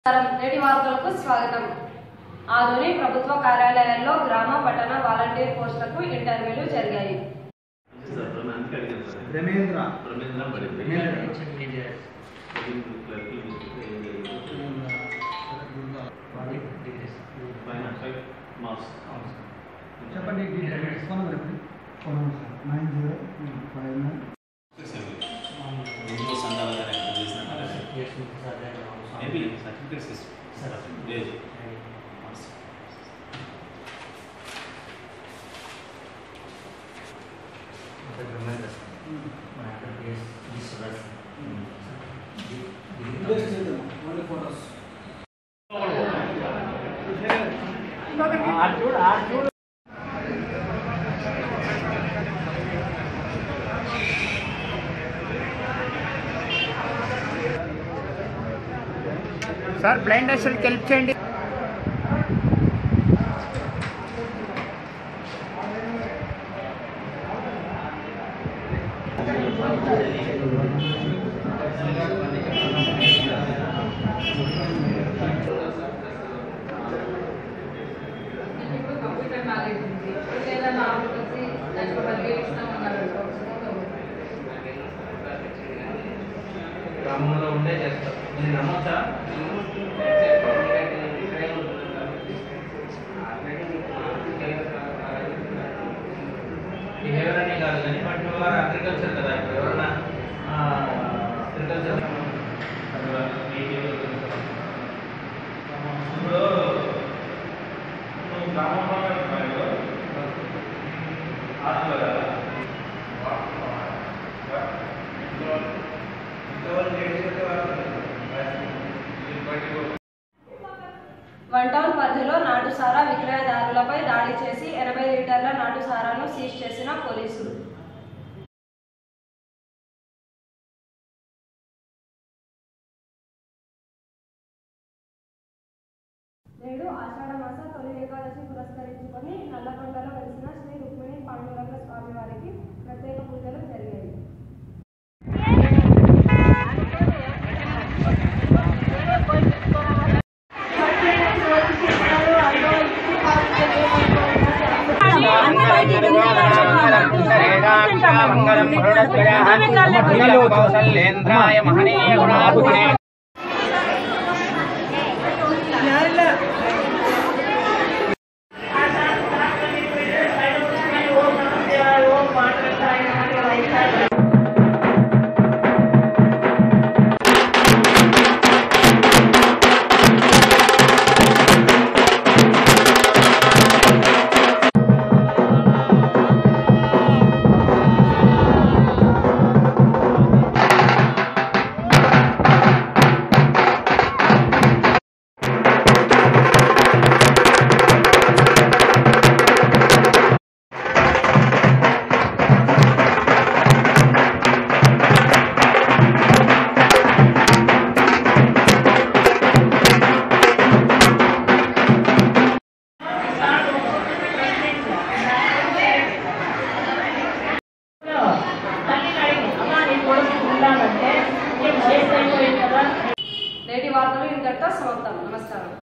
నమస్కారం. నేటి వార్తలకు స్వాగతం ఆదోని ప్రభుత్వ కార్యాలయాల్లో గ్రామ పట్టణ వాలంటీర్ పోస్టులకు ఇంటర్వ్యూలు జరిగాయి సార్ అందుకే అడిగాను సార్ రమేంద్ర రమేంద్ర పడింది రమేంద్ర. క్లర్క్ పైన ఫైవ్ మార్క్స్ చెప్పండి డీటెయిల్స్ ఫోన్ నెంబర్ చెప్పండి phone number sir nine zero five nine ముందు సంఘాల గారు ఎక్కడ చేసిన మేబీ సర్టిఫికేట్స్ లేదు సార్ బ్లైండ్ అసలుకి హెల్ప్ చేయండి ఇప్పుడు కంప్యూటర్ నాలెడ్జ్ ఉంది ఏదైనా ఆఫీస్ వచ్చి దాంట్లో పరిగెత్తిస్తాం అన్నారు గ్రామంలో ఉండే చేస్తాం ఇది నమ్మచ్చా బిహేవియర్ అనే కాదు కానీ పర్టికులర్ అగ్రికల్చర్ కదా ఇప్పుడు ఎవరన్నా అగ్రికల్చర్ ఇప్పుడు నువ్వు గ్రామంలో హాస్టల్ కదా వన్ టౌన్ పరిధిలో నాటుసారా విక్రయదారులపై దాడి చేసి ఎనభై లీటర్ల నాటుసారాను సీజ్ చేసిన పోలీసులు నేడు ఆషాఢ మాస తొలి ఏకాదశి పురస్కరించుకొని నల్లకొండలో వెలిసిన శ్రీ రుక్మిణి పాండురంగ స్వామి వారికి ప్రత్యేక పూజలు జరిగాయి మంగళం కౌసల్యేంద్రాయ మహనీయ గుణాత్మనే